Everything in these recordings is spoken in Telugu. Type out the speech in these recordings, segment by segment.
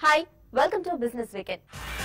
Hi welcome to business weekend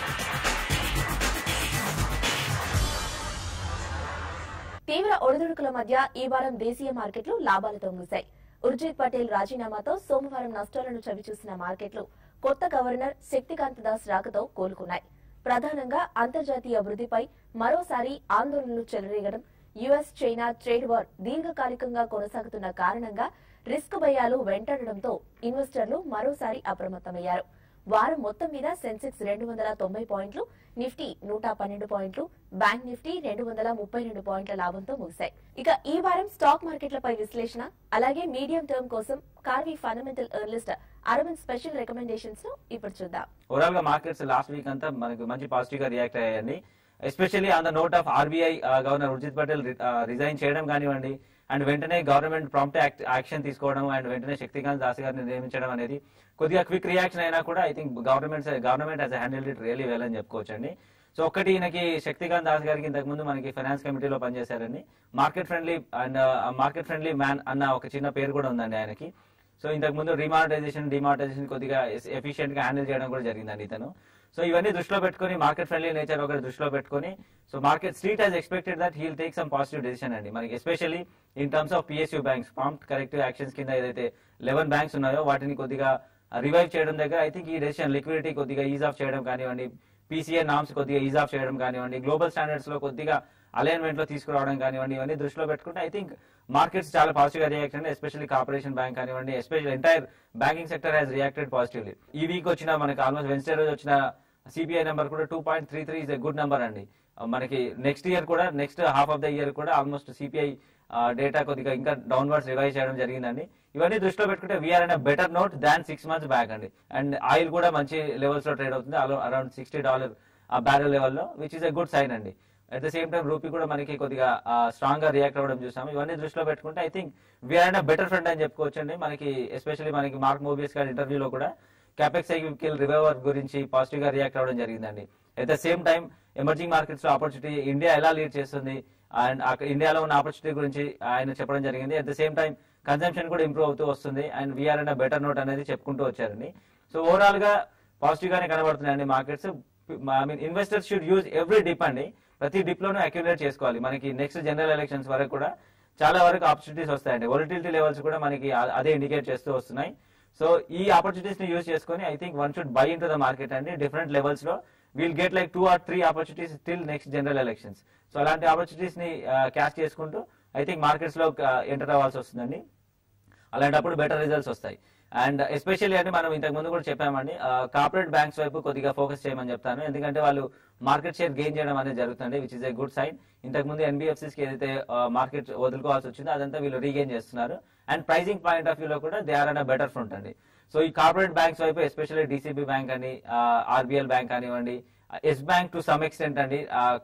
తీవ్ర ఒడిదుడుకుల మధ్య ఈ వారం దేశీయ మార్కెట్లు లాభాలతో ముగిశాయి ఉర్జిత్ పటేల్ రాజీనామాతో సోమవారం నష్టాలను చవిచూసిన మార్కెట్లు కొత్త గవర్నర్ శక్తికాంత దాస్ రాకతో కోలుకున్నాయి ప్రధానంగా అంతర్జాతీయ వృద్ధిపై మరోసారి ఆందోళనలు చెలరేగడం యుఎస్ చైనా ట్రేడ్ వార్ దీర్ఘకాలికంగా కొనసాగుతున్న కారణంగా రిస్క్ భయాలు వెంటాడడంతో ఇన్వెస్టర్లు మరోసారి అప్రమత్తమయ్యారు వారం మొత్తం మీద సెన్సెక్స్ రెండు వందల తొంభై పాయింట్లు నిఫ్టీ నూట పన్నెండు పాయింట్లు బ్యాంక్ నిఫ్టీ రెండు వందల ముప్పై రెండు పాయింట్ల లాభంతో ముగిశాయి ఇక ఈ వారం స్టాక్ మార్కెట్లపై విశ్లేషణ అలాగే మీడియం టర్మ్ కోసం కార్వీ ఫండమెంటల్ ఎర్లిస్ట్ అరవింద్ స్పెషల్ రికమెండేషన్స్ ను ఇప్పుడు చూద్దాం ఓవరాల్ గా మార్కెట్స్ లాస్ట్ వీక్ అంతా మనకు మంచి పాజిటివ్ గా రియాక్ట్ అయ్యాయండి especially on the note of RBI governor Urjit Patel resign చేయడం కానివ్వండి అండ్ వెంటనే గవర్నమెంట్ ప్రాంప్ట్ యాక్షన్ తీసుకోవడం అండ్ వెంటనే శక్తికాంత్ దాస్ గారిని నియమించడం అనేది కొద్దిగా క్విక్ రియాక్షన్ అయినా కూడా I think government government has handle it really well అని చెప్పుకోవచ్చు అండి సో ఒక్కటి ఈయనకి శక్తికాంత్ దాస్ గారికి ఇంతకు ముందు మనకి ఫైనాన్స్ కమిటీలో పనిచేశారండి market friendly and market friendly man అన్న ఒక చిన్న పేరు కూడా ఉందండి ఆయనకి సో ఇంతకు ముందు రిమానిటైజేషన్ డిమానిటైజేషన్ కొద్దిగా ఎఫిషియెంట్ గా హ్యాండిల్ చేయడం కూడా జరిగిందండి ఇతను సో ఇవన్నీ దృష్టిలో పెట్టుకొని మార్కెట్ ఫ్రెండ్లీ నేచర్ ఒకటి దృష్టిలో పెట్టుకొని so market street has expected that he'll take some positive decision అండి మనకి especially in terms of PSU banks prompt corrective actions కింద ఏదైతే లెవెన్ బ్యాంక్స్ ఉన్నాయో వాటిని కొద్దిగా రివైవ్ చేయడం దగ్గర ఐ థింక్ ఈ డెసిషన్ లిక్విడిటీ కొద్దిగా ఈజ్ ఆఫ్ చేయడం కానివ్వండి పీసీఏ నామ్స్ కొద్దిగా ఈజ్ ఆఫ్ చేయడం కానివ్వండి గ్లోబల్ స్టాండర్డ్స్ లో కొద్దిగా అలైన్మెంట్ లో తీసుకురావడం కానివ్వండి ఇవన్నీ దృష్టిలో పెట్టుకుంటే ఐ థింక్ మార్కెట్స్ చాలా పాజిటివ్ గా రియాక్ట్ అండి ఎస్పెషల్లీ కార్పొరేషన్ బ్యాంక్ కానివ్వండి special entire banking sector has reacted positively ఈ వీక్ వచ్చిన మనకి ఆల్మోస్ట్ వెన్స్డే రోజు వచ్చిన సిపిఐ నెంబర్ కూడా two point three three is a good number అండి మనకి నెక్స్ట్ ఇయర్ కూడా next half of the year కూడా ఆల్మోస్ట్ సిపిఐ డేటా కొద్దిగా ఇంకా డౌన్వర్డ్స్ రివైజ్ చేయడం జరిగిందండి ఇవన్నీ దృష్టిలో పెట్టుకుంటే we're on better note than six months back అండి అండ్ ఆయిల్ కూడా మంచి లెవెల్స్ లో ట్రేడ్ అవుతుంది around sixty dollar a barrel లెవెల్లో which is a good sign అండి at the same time rupee కూడా మనకి కొద్దిగా స్ట్రాంగ్ గా రియాక్ట్ అవ్వడం చూసాము ఇవన్నీ దృష్టిలో పెట్టుకుంటే I think we're on better friend అని చెప్పుకోవచ్చండి మనకి ఎస్పెషల్లీ మనకి మార్క్ మూవీస్ గారి ఇంటర్వ్యూలో కూడా క్యాపెక్స్ సైకిల్ రివైవర్ గురించి పాజిటివ్ గా రియాక్ట్ అవ్వడం జరిగిందండి at the same time emerging markets లో ఆపర్చునిటీ ఇండియా ఎలా లీడ్ చేస్తుంది అండ్ ఇండియాలో ఉన్న ఆపర్చునిటీ గురించి ఆయన చెప్పడం జరిగింది at the same time consumption కూడా ఇంప్రూవ్ అవుతూ వస్తుంది and we're on better note అనేది చెప్పుకుంటూ వచ్చారండి సో ఓవరాల్ గా పాజిటివ్ గానే కనబడుతున్నాయండి markets I mean investors should use every dip అండి ప్రతి డిప్ లోనూ అక్యుములేట్ చేసుకోవాలి మనకి నెక్స్ట్ జనరల్ ఎలక్షన్స్ వరకు కూడా చాలా వరకు ఆపర్చునిటీస్ వస్తాయండి వొలటిలిటీ లెవెల్స్ కూడా మనకి ఆ- అదే ఇండికేట్ చేస్తూ వస్తున్నాయి సో ఈ ఆపర్చునిటీస్ ని యూజ్ చేసుకొని I think one should buy into the market అండి డిఫరెంట్ లెవెల్స్ లో will get like two or three opportunities till next general elections so అలాంటి ఆపర్చునిటీస్ ని క్యాష్ చేసుకుంటూ ఐ థింక్ మార్కెట్స్ లో ఎంటర్ అవ్వాల్సి వస్తుందండి అలాంటప్పుడు బెటర్ రిజల్ట్స్ వస్తాయి అండ్ ఎస్పెషల్లీ అంటే మనం ఇంతకు ముందు కూడా చెప్పామండి కార్పొరేట్ బ్యాంక్స్ వైపు కొద్దిగా ఫోకస్ చేయమని చెప్తాను ఎందుకంటే వాళ్ళు మార్కెట్ షేర్ గెయిన్ చేయడం అనేది జరుగుతుంది which is a good sign ఇంతకు ముందు ఎన్బిఎఫ్సిస్ కి ఏదైతే మార్కెట్ వదులుకోవాల్సి వచ్చిందో అదంతా వీళ్ళు రీగెయిన్ చేస్తున్నారు and pricing point of view లో కూడా they are on better front అండి సో ఈ కార్పొరేట్ బ్యాంక్స్ వైపు ఎస్పెషల్లీ డిసిబి బ్యాంక్ అని ఆర్బిఎల్ బ్యాంక్ కానివ్వండి Yes bank to some extent అండి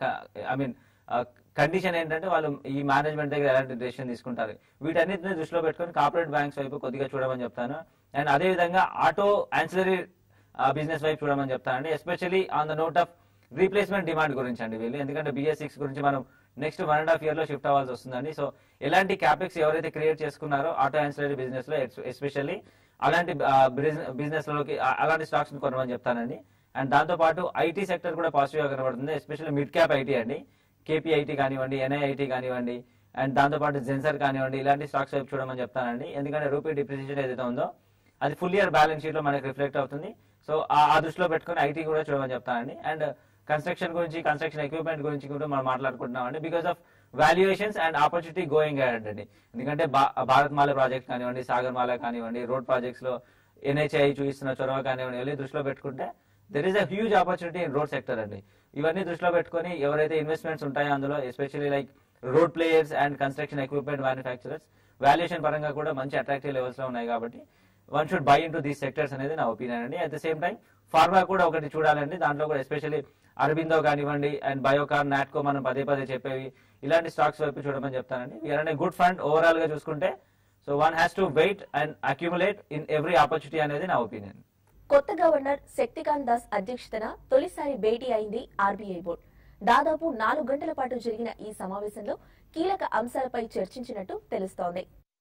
ఐ మీన్ కండిషన్ ఏంటంటే వాళ్ళు ఈ మేనేజ్మెంట్ దగ్గర ఎలాంటి డెసిషన్ తీసుకుంటారు వీటన్నిటిని దృష్టిలో పెట్టుకొని కార్పొరేట్ బ్యాంక్స్ వైపు కొద్దిగా చూడమని చెప్తాను అండ్ అదే విధంగా ఆటో ఆన్సిలరీ బిజినెస్ వైపు చూడమని చెప్తానండి especially on the note of replacement demand గురించి అండి వీళ్ళు ఎందుకంటే బిఎస్ సిక్స్ గురించి మనం next one and half year లో షిఫ్ట్ అవ్వాల్సి వస్తుందండి సో ఎలాంటి క్యాపెక్స్ ఎవరైతే క్రియేట్ చేసుకున్నారో ఆటో ఆన్సిలరీ బిజినెస్ లో ఎస్పెషల్లీ అలాంటి బిజినెస్ లోకి ఆ- అలాంటి స్టాక్స్ కొనమని చెప్తానండి అండ్ దాంతో పాటు ఐటీ సెక్టర్ కూడా పాజిటివ్ గా కనబడుతుంది ఎస్పెషల్లీ మిడ్ క్యాప్ ఐటీ అండి కేపీఐటీ కానివ్వండి ఎన్ఐఐటీ కానివ్వండి అండ్ దాంతో పాటు జెన్సర్ కానివ్వండి ఇలాంటి స్టాక్స్ వైపు చూడమని చెప్తానండి ఎందుకంటే రూపీ డిప్రిసియేషన్ ఏదైతే ఉందో అది ఫుల్ ఇయర్ బ్యాలెన్స్ షీట్ లో మనకి రిఫ్లెక్ట్ అవుతుంది సో ఆ- ఆ దృష్టిలో పెట్టుకొని ఐటీ కూడా చూడమని చెప్తానండి అండ్ కన్స్ట్రక్షన్ గురించి కన్స్ట్రక్షన్ ఎక్విప్మెంట్ గురించి కూడా మనం మాట్లాడుకుంటున్నాం అండి because of valuations and opportunity going ahead అండి ఎందుకంటే భా- భారత్ మాల ప్రాజెక్ట్ కానివ్వండి సాగర్ మాల కానివ్వండి రోడ్ ప్రాజెక్ట్స్ లో ఎన్హెచ్ఐ చూపిస్తున్న చొరవ కానివ్వండి ఇవన్నీ దృష్టిలో పెట్టుకుంటే there is a huge opportunity in road sector అండి ఇవన్నీ దృష్టిలో పెట్టుకొని ఎవరైతే ఇన్వెస్ట్మెంట్స్ ఉంటాయో అందులో especially like road players and construction equipment manufacturers valuation పరంగా కూడా మంచి అట్రాక్టివ్ లెవెల్స్ లో ఉన్నాయి కాబట్టి one should buy into these sectors అనేది నా ఒపీనియన్ అండి at the same time pharma కూడా ఒకటి చూడాలండి దాంట్లో కూడా ఎస్పెషల్లీ అరబిందో కానివ్వండి అండ్ బయోకార్ నాట్కో మనం పదే పదే చెప్పేవి ఇలాంటి స్టాక్స్ వైపు చూడమని చెప్తానండి వీఆర్ అనే గుడ్ ఫండ్ ఓవరాల్ గా చూసుకుంటే so one has to wait and accumulate in every opportunity అనేది నా ఒపీనియన్ కొత్త గవర్నర్ శక్తికాంత్ దాస్ అధ్యక్షతన తొలిసారి భేటీ అయింది ఆర్బీఐ బోర్డు దాదాపు నాలుగు గంటల పాటు జరిగిన ఈ సమావేశంలో కీలక అంశాలపై చర్చించినట్టు తెలుస్తోంది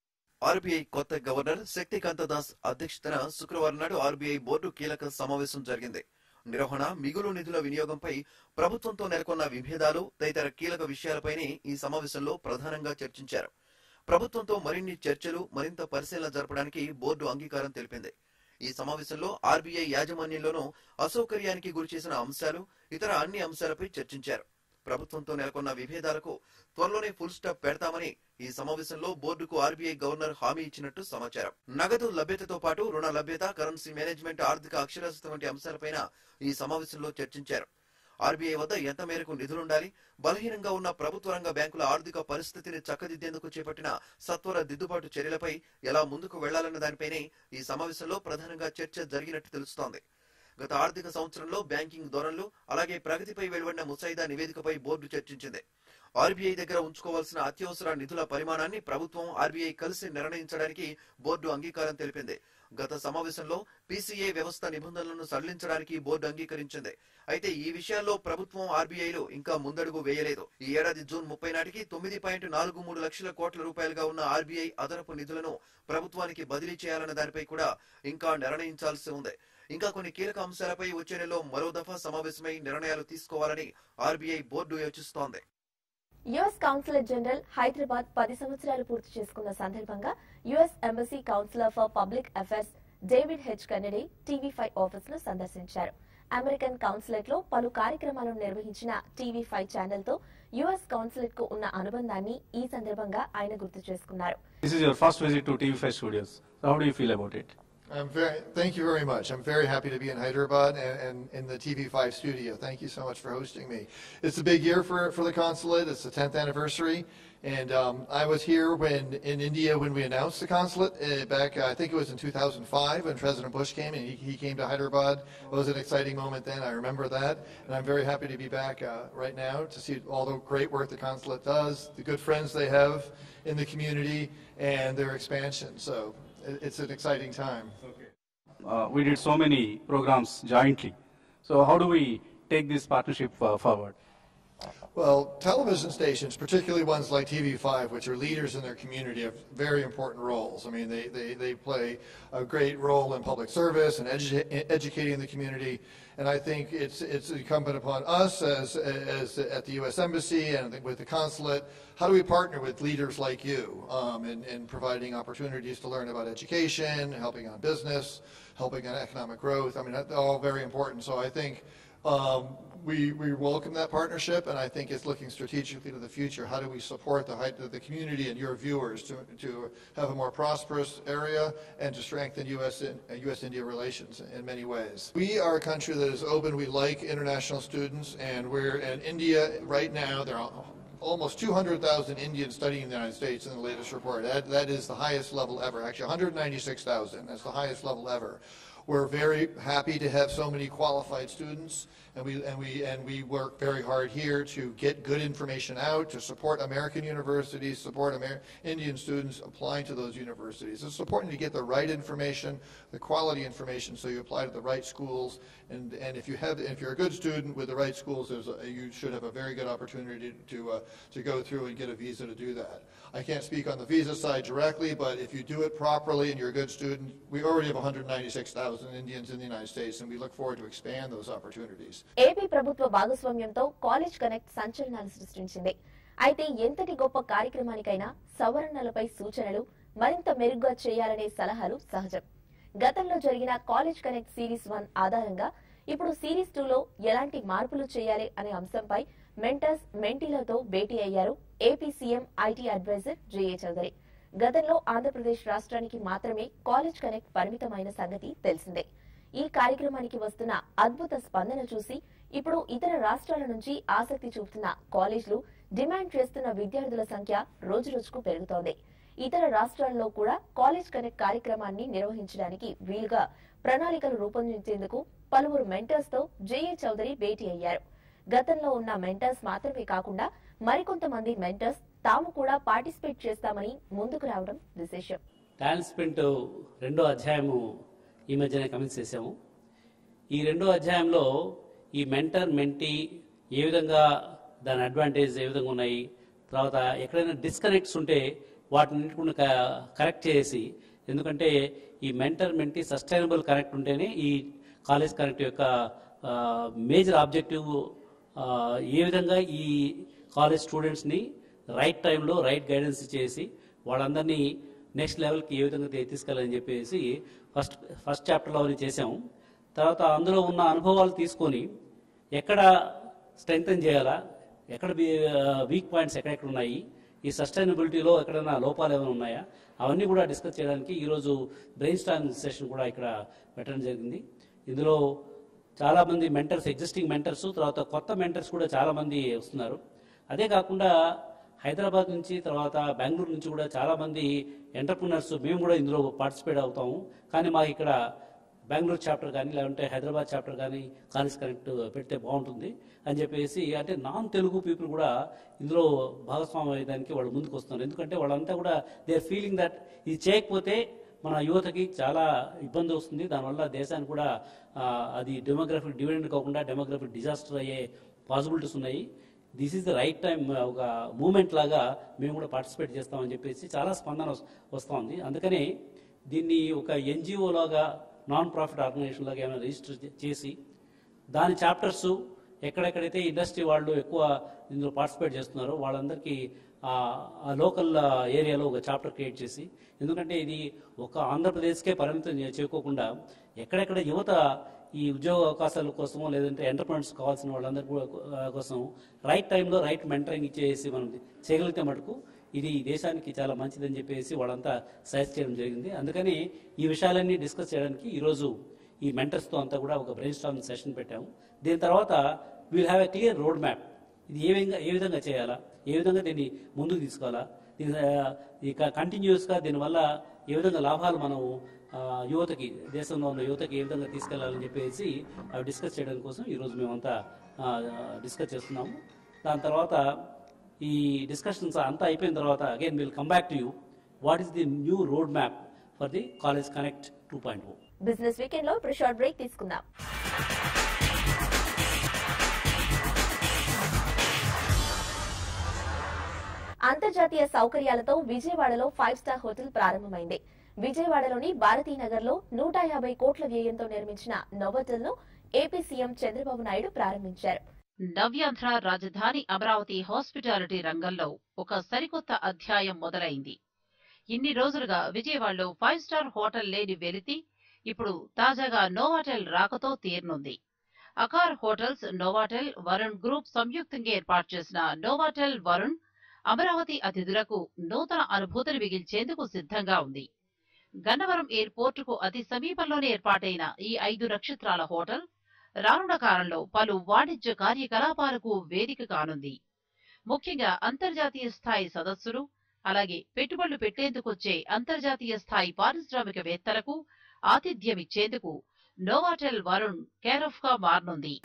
ఆర్బీఐ కొత్త గవర్నర్ శక్తికాంత దాస్ అధ్యక్షతన శుక్రవారం నాడు ఆర్బీఐ బోర్డు కీలక సమావేశం జరిగింది నిర్వహణ మిగులు నిధుల వినియోగంపై ప్రభుత్వంతో నెలకొన్న విభేదాలు తదితర కీలక విషయాలపైనే ఈ సమావేశంలో ప్రధానంగా చర్చించారు ప్రభుత్వంతో మరిన్ని చర్చలు మరింత పరిశీలన జరపడానికి బోర్డు అంగీకారం తెలిపింది ఈ సమావేశంలో ఆర్బీఐ యాజమాన్యంలోనూ అసౌకర్యానికి గురిచేసిన అంశాలు ఇతర అన్ని అంశాలపై చర్చించారు ప్రభుత్వంతో నెలకొన్న విభేదాలకు త్వరలోనే ఫుల్ స్టాప్ పెడతామని ఈ సమావేశంలో బోర్డుకు ఆర్బీఐ గవర్నర్ హామీ ఇచ్చినట్టు సమాచారం నగదు లభ్యతతో పాటు రుణ లభ్యత కరెన్సీ మేనేజ్మెంట్ ఆర్థిక అక్షరాస్యత వంటి అంశాలపైన ఈ సమావేశంలో చర్చించారు ఆర్బీఐ వద్ద ఎంత మేరకు నిధులుండాలి బలహీనంగా ఉన్న ప్రభుత్వ రంగ బ్యాంకుల ఆర్థిక పరిస్థితిని చక్కదిద్దేందుకు చేపట్టిన సత్వర దిద్దుబాటు చర్యలపై ఎలా ముందుకు వెళ్లాలన్న దానిపైనే ఈ సమావేశంలో ప్రధానంగా చర్చ జరిగినట్టు తెలుస్తోంది గత ఆర్థిక సంవత్సరంలో బ్యాంకింగ్ ధోరణులు అలాగే ప్రగతిపై వెలువడిన ముసాయిదా నివేదికపై బోర్డు చర్చించింది ఆర్బీఐ దగ్గర ఉంచుకోవాల్సిన అత్యవసర నిధుల పరిమాణాన్ని ప్రభుత్వం ఆర్బీఐ కలిసి నిర్ణయించడానికి బోర్డు అంగీకారం తెలిపింది గత సమావేశంలో పీసీఏ వ్యవస్థ నిబంధనలను సడలించడానికి బోర్డు అంగీకరించింది అయితే ఈ విషయాల్లో ప్రభుత్వం ఆర్బీఐలో ఇంకా ముందడుగు వేయలేదు ఈ ఏడాది జూన్ ముప్పై నాటికి తొమ్మిది పాయింట్ నాలుగు మూడు లక్షల కోట్ల రూపాయలుగా ఉన్న ఆర్బీఐ అదనపు నిధులను ప్రభుత్వానికి బదిలీ చేయాలన్న దానిపై కూడా ఇంకా నిర్ణయించాల్సి ఉంది ఇంకా కొన్ని కీలక అంశాలపై వచ్చే నెలలో మరో దఫా సమావేశమై నిర్ణయాలు తీసుకోవాలని ఆర్బీఐ బోర్డు యోచిస్తోంది యుఎస్ కౌన్సిలర్ జనరల్ హైదరాబాద్ పది సంవత్సరాలు పూర్తి చేసుకున్న సందర్భంగా US embassy counsellor for public affairs David H Kennedy TV five office ను సందర్శించారు అమెరికన్ కౌన్సిలేట్ లో పలు కార్యక్రమాలను నిర్వహించిన టీవీ ఫైవ్ ఛానల్ తో యుఎస్ కౌన్సిలేట్ కు ఉన్న అనుబంధాన్ని ఈ సందర్భంగా ఆయన గుర్తు చేసుకున్నారు This is your first visit to TV5 Studios. So how do you feel about it? I'm very, thank you very much. I'm very happy to be in Hyderabad and, and in the TV5 studio. Thank you so much for hosting me. It's a big year for, for the consulate. It's the 10th anniversary. And um, I was here when in India when we announced the consulate uh, back, uh, I think it was in 2005 when President Bush came and he, he came to Hyderabad. It was an exciting moment then. I remember that. And I'm very happy to be back uh, right now to see all the great work the consulate does, the good friends they have in the community, and their expansion. So it- it's an exciting time. Uh, we did so many programs jointly. So how do we take this partnership uh, forward? Well, television stations, particularly ones like TV5, which are leaders in their community, have very important roles. I mean, they, they, they play a great role in public service and edu- educating the community. And I think it's, it's incumbent upon us as, as at the U.S. Embassy and I think with the consulate, how do we partner with leaders like you um, in, in providing opportunities to learn about education, helping on business, helping on economic growth? I mean, that's all very important. So I think um, we, we welcome that partnership, and I think it's looking strategically to the future. How do we support the, height- the community and your viewers to, to have a more prosperous area and to strengthen U.S. in- uh, U.S.-India relations in many ways? We are a country that is open. We like international students, and we're in India right now. There are almost 200,000 Indians studying in the United States in the latest report. That, that is the highest level ever. Actually, 196,000. That's the highest level ever. We're very happy to have so many qualified students, and we, and we, and we work very hard here to get good information out, to support American universities, support Amer- Indian students applying to those universities. It's important to get the right information, the quality information, so you apply to the right schools. And, and if you have, if you're a good student with the right schools, there's a, you should have a very good opportunity to, uh, to go through and get a visa to do that. I can't speak on the visa side directly, but if you do it properly and you're a good student, we already have 196,000 Indians in the United States, and we look forward to expand those opportunities. AP ప్రభుత్వ భాగస్వామ్యంతో కాలేజ్ కనెక్ట్ సంచలనాలు సృష్టించింది అయితే ఎంతటి గొప్ప కార్యక్రమానికైనా సవరణలపై సూచనలు మరింత మెరుగ్గా చేయాలనే సలహాలు సహజం గతంలో జరిగిన కాలేజ్ కనెక్ట్ సిరీస్ వన్ ఆధారంగా ఇప్పుడు సిరీస్ టూలో ఎలాంటి మార్పులు చేయాలి అనే అంశంపై మెంటర్స్ మెంటీలతో భేటీ అయ్యారు AP CM IT adviser J A Chowdary గతంలో ఆంధ్రప్రదేశ్ రాష్ట్రానికి మాత్రమే కాలేజ్ కనెక్ట్ పరిమితమైన సంగతి తెలిసిందే ఈ కార్యక్రమానికి వస్తున్న అద్భుత స్పందన చూసి ఇప్పుడు ఇతర రాష్ట్రాల నుంచి ఆసక్తి చూపుతున్న కాలేజ్లు డిమాండ్ చేస్తున్న విద్యార్థుల సంఖ్య రోజురోజుకు పెరుగుతోంది ఇతర రాష్ట్రాల్లో కూడా కాలేజ్ కనెక్ట్ కార్యక్రమాన్ని నిర్వహించడానికి వీలుగా ప్రణాళికలు రూపొందించేందుకు పలువురు మెంటర్స్ తో జేఏ చౌదరి భేటీ అయ్యారు గతంలో ఉన్న మెంటర్స్ మాత్రమే కాకుండా మరికొంతమంది మెంటర్స్ తాము కూడా పార్టిసిపేట్ చేస్తామని ముందుకు రావడం విశేషం టాలెంట్ స్ప్రింట్ రెండో అధ్యాయము ఈ మధ్యనే కమెంట్స్ చేసాము ఈ రెండో అధ్యాయంలో ఈ మెంటర్ మెంటీ ఏ విధంగా దాని అడ్వాంటేజ్ ఏ విధంగా ఉన్నాయి తర్వాత ఎక్కడైనా డిస్కనెక్ట్స్ ఉంటే వాటిని కూడా కరెక్ట్ చేసి ఎందుకంటే ఈ మెంటర్ మెంటీ సస్టైనబుల్ కనెక్ట్ ఉంటేనే ఈ కాలేజ్ కనెక్ట్ యొక్క మేజర్ ఆబ్జెక్టివ్ ఏ విధంగా ఈ కాలేజ్ స్టూడెంట్స్ని రైట్ టైంలో రైట్ గైడెన్స్ చేసి వాళ్ళందరినీ నెక్స్ట్ లెవెల్కి ఏ విధంగా తీ- తీసుకెళ్ళాలని చెప్పేసి ఫస్ట్ ఫస్ట్ చాప్టర్లో అది చేసాము తర్వాత అందులో ఉన్న అనుభవాలు తీసుకొని ఎక్కడ స్ట్రెంగ్తన్ చేయాలా ఎక్కడ వీక్ పాయింట్స్ ఎక్కడెక్కడ ఉన్నాయి ఈ సస్టైనబిలిటీలో ఎక్కడైనా లోపాలు ఏమైనా ఉన్నాయా అవన్నీ కూడా డిస్కస్ చేయడానికి ఈరోజు బ్రెయిన్ స్టార్మింగ్ సెషన్ కూడా ఇక్కడ పెట్టడం జరిగింది ఇందులో చాలా మంది మెంటర్స్ ఎగ్జిస్టింగ్ మెంటర్స్ తర్వాత కొత్త మెంటర్స్ కూడా చాలా మంది వస్తున్నారు అదే కాకుండా హైదరాబాద్ నుంచి తర్వాత బెంగళూరు నుంచి కూడా చాలా మంది ఎంటర్ప్రినర్స్ మేము కూడా ఇందులో పార్టిసిపేట్ అవుతాము కానీ మాకు ఇక్కడ బెంగళూరు చాప్టర్ కానీ లేదంటే హైదరాబాద్ చాప్టర్ కానీ కాలేజ్ కనెక్ట్ పెడితే బాగుంటుంది అని చెప్పేసి అంటే నాన్ తెలుగు పీపుల్ కూడా ఇందులో భాగస్వామ్యం అయ్యేదానికి వాళ్ళు ముందుకు వస్తున్నారు ఎందుకంటే వాళ్ళంతా కూడా దే ఆర్ ఫీలింగ్ దట్ ఇది చేయకపోతే మన యువతకి చాలా ఇబ్బంది వస్తుంది దానివల్ల దేశానికి కూడా ఆ, అది డెమోగ్రఫిక్ డివిడెండ్ కాకుండా డెమోగ్రఫిక్ డిజాస్టర్ అయ్యే పాసిబిలిటీస్ ఉన్నాయి this is the right time ఒక మూమెంట్ లాగా మేము కూడా పార్టిసిపేట్ చేస్తామని చెప్పేసి చాలా స్పందన వస్- వస్తూ ఉంది అందుకని దీన్ని ఒక ఎన్జిఓ లాగా నాన్ ప్రాఫిట్ ఆర్గనైజేషన్ లాగా ఏమైనా రిజిస్టర్ చే- చేసి దాని చాప్టర్స్ ఎక్కడెక్కడైతే ఇండస్ట్రీ వాళ్ళు ఎక్కువ ఇందులో పార్టిసిపేట్ చేస్తున్నారో వాళ్ళందరికీ ఆ లోకల్ ఏరియాలో ఒక చాప్టర్ క్రియేట్ చేసి ఎందుకంటే ఇది ఒక ఆంధ్రప్రదేశ్కే పరిమితం చే- చేయకోకుండా ఎక్కడెక్కడ యువత ఈ ఉద్యోగ అవకాశాల కోసమో లేదంటే ఎంటర్ప్రెనర్స్ కావాల్సిన వాళ్ళందరి కూడా, ఆ, కోసం రైట్ టైంలో రైట్ మెంటరింగ్ ఇచ్చేసి మనం చేయగలిగితే మటుకు ఇది ఈ దేశానికి చాలా మంచిదని చెప్పేసి వాళ్ళంతా సజెస్ట్ చేయడం జరిగింది అందుకని ఈ విషయాలన్నీ డిస్కస్ చేయడానికి ఈరోజు ఈ మెంటర్స్తో అంతా కూడా ఒక బ్రెయిన్ స్టార్మింగ్ సెషన్ పెట్టాము దీని తర్వాత will have a clear road map ఇది ఏ విధంగా ఏ విధంగా చేయాలా ఏ విధంగా దీన్ని ముందుకు తీసుకోవాలా దీని ఆ, ఇక కంటిన్యూస్గా దీనివల్ల ఏ విధంగా లాభాలు మనం ఆ, యువతకి దేశంలో ఉన్న యువతకి ఏ విధంగా తీసుకెళ్లాలని చెప్పేసి అవి డిస్కస్ చేయడం కోసం ఈరోజు మేమంతా ఆ, డిస్కస్ చేస్తున్నాము దాని తర్వాత ఈ డిస్కషన్స్ అంతా అయిపోయిన తర్వాత again will come back to you what is the new road map for the college connect two point O business weekend లో ఇప్పుడు షార్ట్ బ్రేక్ తీసుకుందాం అంతర్జాతీయ సౌకర్యాలతో విజయవాడలో ఫైవ్ స్టార్ హోటల్ ప్రారంభమైంది విజయవాడలోని భారతీ నగర్ లో నూట యాభై కోట్ల వ్యయంతో నిర్మించిన నోవోటల్ ను ఏపీ సీఎం చంద్రబాబు నాయుడు ప్రారంభించారు నవ్యాంధ్ర రాజధాని అమరావతి హాస్పిటాలిటీ రంగంలో ఒక సరికొత్త అధ్యాయం మొదలైంది ఇన్ని రోజులుగా విజయవాడలో ఫైవ్ స్టార్ హోటల్ లేని వెలితి ఇప్పుడు తాజాగా నోవాటెల్ రాకతో తీరనుంది Accor hotels Novotel Varun group సంయుక్తంగా ఏర్పాటు చేసిన నోవాటెల్ వరుణ్ అమరావతి అతిథులకు నూతన అనుభూతిని మిగిల్చేందుకు సిద్ధంగా ఉంది గన్నవరం ఎయిర్పోర్టుకు అతి సమీపంలోనే ఏర్పాటైన ఈ ఐదు నక్షత్రాల హోటల్ రానున్న కాలంలో పలు వాణిజ్య కార్యకలాపాలకు వేదిక కానుంది ముఖ్యంగా అంతర్జాతీయ స్థాయి సదస్సులు అలాగే పెట్టుబడులు పెట్టేందుకొచ్చే అంతర్జాతీయ స్థాయి పారిశ్రామికవేత్తలకు ఆతిథ్యమిచ్చేందుకు నోవాటెల్ వరుణ్ కేరఫ్ గా మారనుంది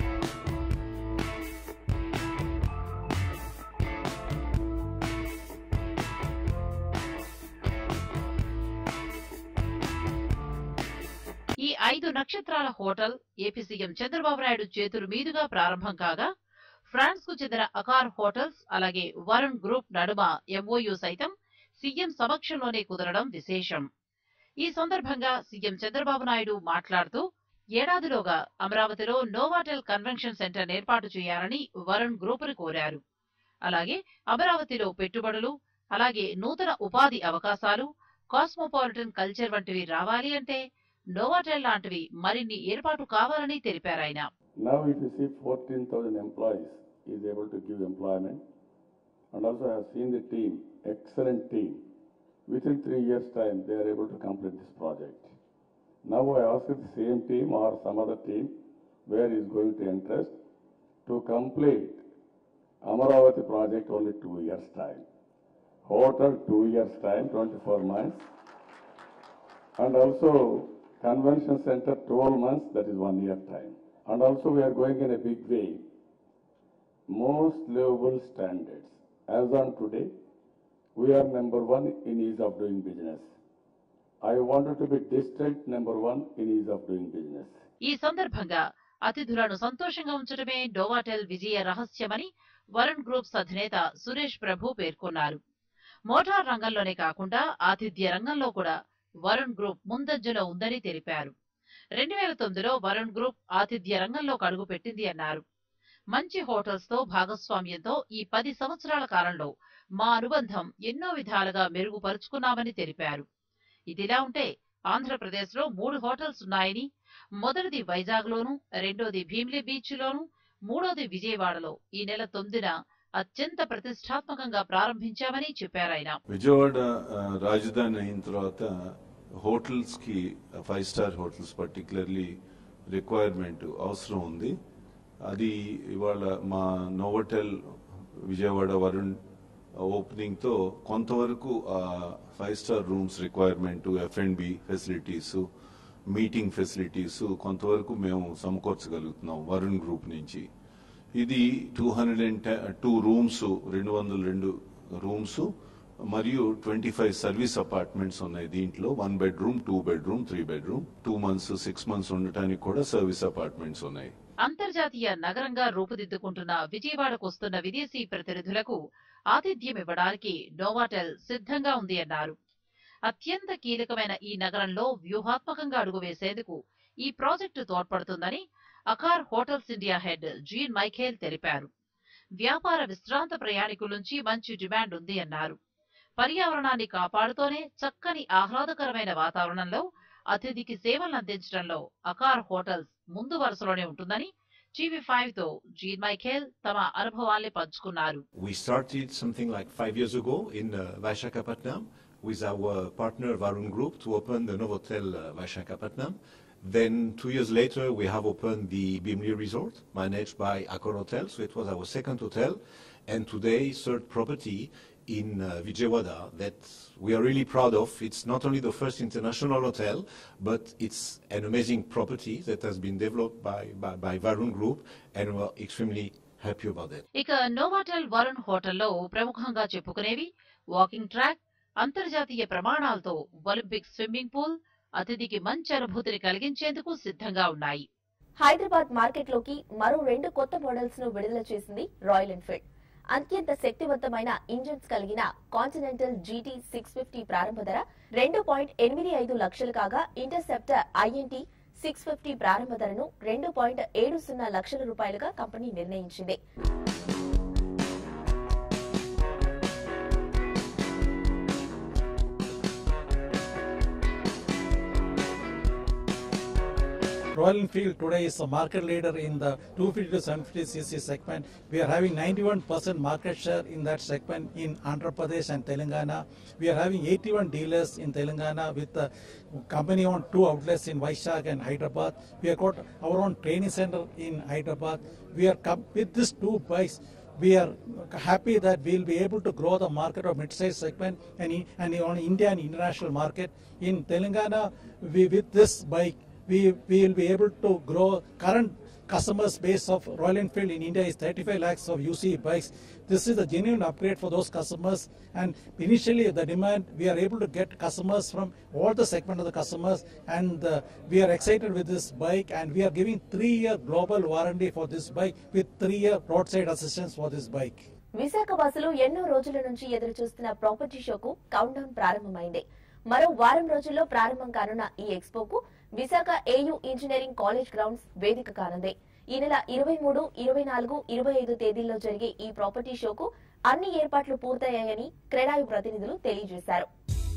ఈ ఐదు నక్షత్రాల hotel AP CM Chandrababu Naidu చేతుల మీదుగా ప్రారంభం కాగా ఫ్రాన్స్ కు చెందిన అకార్ హోటల్స్ అలాగే వరుణ్ గ్రూప్ నడుమ ఎంఓయు సైతం సీఎం సమక్షంలోనే కుదరడం విశేషం ఈ సందర్భంగా సీఎం చంద్రబాబు నాయుడు మాట్లాడుతూ ఏడాదిలోగా అమరావతిలో నోవాటెల్ కన్వెన్షన్ సెంటర్ ఏర్పాటు చేయాలని వరుణ్ గ్రూపును కోరారు అలాగే అమరావతిలో పెట్టుబడులు అలాగే నూతన ఉపాధి అవకాశాలు కాస్మోపాలిటన్ కల్చర్ వంటివి రావాలి అంటే నోవాటెల్ లాంటివి మరిన్ని ఏర్పాటు కావాలని తెలిపారాయన Now if you see 14,000 employees is able to give employment and also I have seen the team, excellent team. Within three years time, they are able to complete this project. Now I ask the same team or some other team where is going to interest to complete Amaravati project only two years time. Hotel two years time, 24 months. And also convention center 12 months, that is one year time. And also we are going in a big way. Most livable standards. As on today, we are number one in ease of doing business. I wanted to be district number one in ease of doing business. ఈ సందర్భంగా అతిథులను సంతోషంగా ఉంచడమే నోవాటెల్ విజయ రహస్యమని వరుణ్ గ్రూప్స్ అధినేత సురేష్ ప్రభు పేర్కొన్నారు మోటార్ రంగంలోనే కాకుండా ఆతిథ్య రంగంలో కూడా వరుణ్ గ్రూప్ ముందంజలో ఉందని తెలిపారు రెండు వేల తొమ్మిదిలో వరుణ్ గ్రూప్ ఆతిథ్య రంగంలోకి అడుగు పెట్టింది అన్నారు మంచి హోటల్స్ తో భాగస్వామ్యంతో ఈ పది సంవత్సరాల కాలంలో మా అనుబంధం ఎన్నో విధాలుగా మెరుగుపరుచుకున్నామని తెలిపారు ఇదిలా ఉంటే ఆంధ్రప్రదేశ్ లో మూడు హోటల్స్ ఉన్నాయని మొదటిది వైజాగ్ లోను రెండోది భీమిలి బీచ్ లోను మూడోది విజయవాడలో ఈ నెల తొమ్మిదిన అత్యంత ప్రతిష్టాత్మకంగా ప్రారంభించామని చెప్పారాయన విజయవాడ ఆ, రాజధాని అయిన తర్వాత హోటల్స్ కి five star hotels particularly requirement అవసరం ఉంది అది ఇవాళ మా నోవోటెల్ విజయవాడ వరుణ్ ఓపెనింగ్ తో కొంతవరకు five star rooms requirement F and B facilities meeting facilities కొంతవరకు మేము సమకూర్చగలుగుతున్నాం వరుణ్ గ్రూప్ నుంచి ఇది two hundred and two rooms రెండు వందల రెండు రూమ్స్ మరియు ట్వంటీ ఫైవ్ సర్వీస్ అపార్ట్మెంట్స్ ఉన్నాయి దీంట్లో one bedroom two bedroom three bedroom two months six months ఉండటానికి కూడా సర్వీస్ అపార్ట్మెంట్స్ ఉన్నాయి అంతర్జాతీయ నగరంగా రూపుదిద్దుకుంటున్న విజయవాడకు వస్తున్న విదేశీ ప్రతినిధులకు ఆతిథ్యం ఇవ్వడానికి నోవాటెల్ సిద్ధంగా ఉంది అన్నారు అత్యంత కీలకమైన ఈ నగరంలో వ్యూహాత్మకంగా అడుగు వేసేందుకు ఈ ప్రాజెక్టు తోడ్పడుతుందని Accor hotels India head Jean Michael తెలిపారు వ్యాపార విశ్రాంత ప్రయాణికుల నుంచి మంచి డిమాండ్ ఉంది అన్నారు పర్యావరణాన్ని కాపాడుతూనే చక్కని ఆహ్లాదకరమైన వాతావరణంలో అతిథికి సేవలు అందించడంలో అకార్ హోటల్స్ ముందు వరుసలోనే ఉంటుందని టీవీ ఫైవ్ తో జీన్ మైఖేల్ తమ అనుభవాల్ని పంచుకున్నారు We started something like five years ago in uh, Vaishakapatnam with our partner Varun Group to open the Novotel uh, Vaishakapatnam. Then two years later, we have opened the Bimli Resort, managed by Accor Hotel. So it was our second hotel, and today third property in uh, Vijayawada that we are really proud of. It's not only the first international hotel, but it's an amazing property that has been developed by, by, by Varun Group, and we're extremely happy about that. ఇక నోవాటెల్ వరుణ్ హోటల్లో ప్రముఖంగా చెప్పుకునేవి వాకింగ్ ట్రాక్ అంతర్జాతీయ ప్రమాణాలతో ఒలింపిక్ స్విమ్మింగ్ పూల్ అతిథికి మంచి అనుభూతిని కలిగించేందుకు సిద్ధంగా ఉన్నాయి హైదరాబాద్ మార్కెట్లోకి మరో రెండు కొత్త మోడల్స్ ను విడుదల చేసింది రాయల్ ఎన్ఫీల్డ్ అత్యంత శక్తివంతమైన ఇంజిన్స్ కలిగిన కాంటినెంటల్ జీటీ సిక్స్ ఫిఫ్టీ ప్రారంభ ధర రెండు పాయింట్ ఎనిమిది ఐదు లక్షలు కాగా ఇంటర్సెప్టర్ ఐఎన్టీ సిక్స్ ఫిఫ్టీ ప్రారంభ ధరను రెండు పాయింట్ ఏడు సున్నా లక్షల రూపాయలుగా కంపెనీ నిర్ణయించింది Royal Enfield today is a market leader in the 250 to 750 cc segment. We are having 91% market share in that segment in Andhra Pradesh and Telangana. We are having 81 dealers in Telangana with the company on two outlets in Vaishak and Hyderabad. We have got our own training center in Hyderabad. We are com- with these two bikes. We are happy that we will be able to grow the market of mid-size segment and, in- and on India and international market. In Telangana, we, with this bike, we, we will be able to grow current customers base of Royal Enfield in India is 35 lakhs of UC bikes. This is a genuine upgrade for those customers and initially the demand we are able to get customers from all the segment of the customers and uh, we are excited with this bike and we are giving three year global warranty for this bike with three year roadside assistance for this bike. Visakha వాసులు ఎన్నో రోజుల నుంచి ఎదురు చూస్తున్న ప్రాపర్టీ షోకు కౌంట్ డౌన్ ప్రారంభమైంది మరో వారం రోజుల్లో ప్రారంభం కానున్న ఈ ఎక్స్పోకు Visakha AU engineering college grounds వేదిక కానుంది ఈ నెల ఇరవై మూడు ఇరవై నాలుగు ఇరవై ఐదు తేదీల్లో జరిగే ఈ ప్రాపర్టీ షోకు అన్ని ఏర్పాట్లు పూర్తయ్యాయని క్రెడాయి ప్రతినిధులు తెలియజేశారు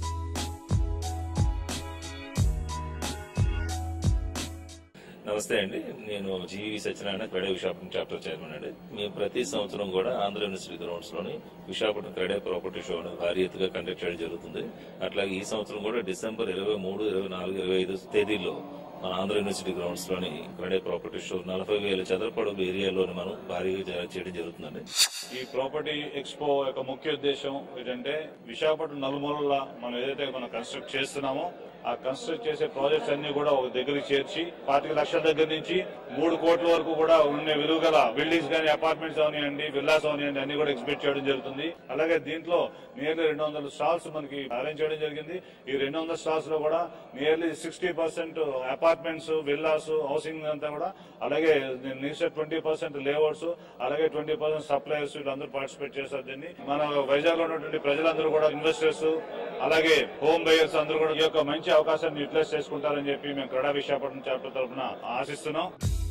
నమస్తే అండి నేను G V Satyanarayana CREDAI Visakhapatnam chapter chairman అండి మేము ప్రతి సంవత్సరం కూడా ఆంధ్ర యూనివర్సిటీ గ్రౌండ్స్ లోని విశాఖపట్నం క్రెడే ప్రాపర్టీ షో భారీ ఎత్తుగా కండక్ట్ చేయడం జరుగుతుంది అట్లాగే ఈ సంవత్సరం కూడా డిసెంబర్ ఇరవై మూడు ఇరవై నాలుగు ఇరవై ఐదు తేదీల్లో మన ఆంధ్ర యూనివర్సిటీ గ్రౌండ్స్ లోని క్రెడే ప్రాపర్టీ షో నలభై వేల చదరపడుగు ఏరియాలోని మనం భారీగా జ- చేయడం జరుగుతుందండి ఈ ప్రాపర్టీ ఎక్స్పో యొక్క ముఖ్య ఉద్దేశం ఏంటంటే విశాఖపట్నం నలుమూలల మనం ఏదైతే మనం కన్స్ట్రక్ట్ చేస్తున్నామో ఆ కన్స్ట్రక్ట్ చేసే ప్రాజెక్ట్స్ అన్ని కూడా ఒక దగ్గరికి చేర్చి పాతిక లక్షల దగ్గర నుంచి మూడు కోట్ల వరకు కూడా ఉన్న విలువ గల బిల్డింగ్స్ కానీ అపార్ట్మెంట్స్ అవనివ్వండి విల్లాస్ అవనివ్వండి అన్ని కూడా ఎక్స్పెక్ట్ చేయడం జరుగుతుంది అలాగే దీంట్లో నియర్లీ రెండు వందల స్టాల్స్ మనకి అరేంజ్ చేయడం జరిగింది ఈ రెండు వందల స్టాల్స్ లో కూడా nearly sixty percent apartments villas housing అంతా కూడా అలాగే నేను ట్వంటీ పర్సెంట్ లేఅవుట్స్ అలాగే ట్వంటీ పర్సెంట్ సప్లైర్స్ వీళ్ళందరూ పార్టిసిపేట్ చేస్తారు దీన్ని మన వైజాగ్ లో ఉన్నటువంటి ప్రజలందరూ కూడా ఇన్వెస్టర్స్ అలాగే హోమ్ బయర్స్ అందరూ కూడా ఈ యొక్క మంచి అవకాశాన్ని యూటిలైజ్ చేసుకుంటారని చెప్పి మేము క్రీడా విశాఖపట్నం చాప్టర్ తరఫున ఆశిస్తున్నాం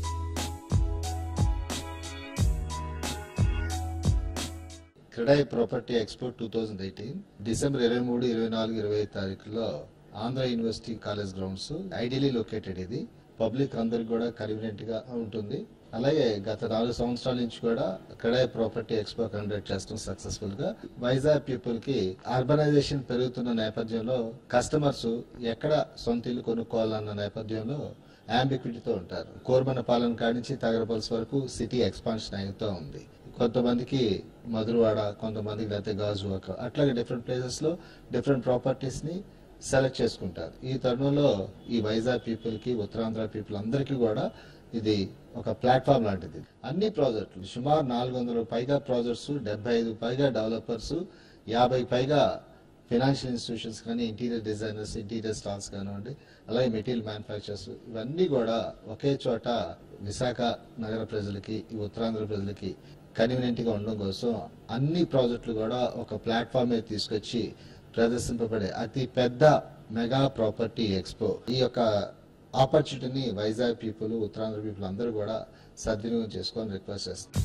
CREDAI property expo two thousand eighteen December ఇరవై మూడు ఇరవై నాలుగు ఇరవై ఐదు తారీఖులో Andhra university college grounds ideally located ఇది పబ్లిక్ అందరికి కూడా కన్వీనియంట్ గా ఉంటుంది అలాగే గత నాలుగు సంవత్సరాల నుంచి కూడా క్రెడాయి ప్రాపర్టీ ఎక్స్పో కండక్ట్ చేస్తాం సక్సెస్ఫుల్ గా వైజాగ్ పీపుల్ కి అర్బనైజేషన్ పెరుగుతున్న నేపథ్యంలో కస్టమర్స్ ఎక్కడ సొంత ఇల్లు కొనుక్కోవాలన్న నేపథ్యంలో యాంబిక్విటీతో ఉంటారు కోర్మన పాలన కాడి నుంచి తగరపల్స్ వరకు సిటీ ఎక్స్పాన్షన్ అవుతూ ఉంది కొంతమందికి మధురవాడ కొంతమందికి లేకపోతే గాజువాక అట్లాగే డిఫరెంట్ ప్లేసెస్ లో డిఫరెంట్ ప్రాపర్టీస్ ని సెలెక్ట్ చేసుకుంటారు ఈ తరుణంలో ఈ వైజాగ్ పీపుల్ కి ఉత్తరాంధ్ర పీపుల్ అందరికీ కూడా ఇది ఒక ప్లాట్ఫామ్ లాంటిది అన్ని ప్రాజెక్టులు సుమారు నాలుగు వందల పైగా ప్రాజెక్ట్స్ డెబ్బై ఐదు పైగా డెవలపర్స్ యాభై పైగా ఫినాన్షియల్ ఇన్స్టిట్యూషన్స్ కానీ ఇంటీరియర్ డిజైనర్స్ ఇంటీరియర్ స్టాల్స్ కానివ్వండి అలాగే మెటీరియల్ మ్యానుఫ్యాక్చర్స్ ఇవన్నీ కూడా ఒకే చోట విశాఖ నగర ప్రజలకి ఈ ఉత్తరాంధ్ర ప్రజలకి కన్వీనియంట్ గా ఉండడం కోసం అన్ని ప్రాజెక్టులు కూడా ఒక ప్లాట్ఫామ్ మీద తీసుకొచ్చి ప్రదర్శింపబడే అతి పెద్ద మెగా ప్రాపర్టీ ఎక్స్పో ఈ యొక్క ఆపర్చునిటీని వైజాగ్ పీపుల్ ఉత్తరాంధ్ర పీపుల్ అందరూ కూడా సద్వినియోగం చేసుకోవాలని రిక్వెస్ట్ చేస్తాం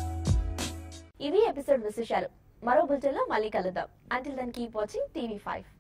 ఇవి ఎపిసోడ్ విశేషాలు మరో బులెటిన్ లో మళ్ళీ కలుద్దాం until then keep watching TV five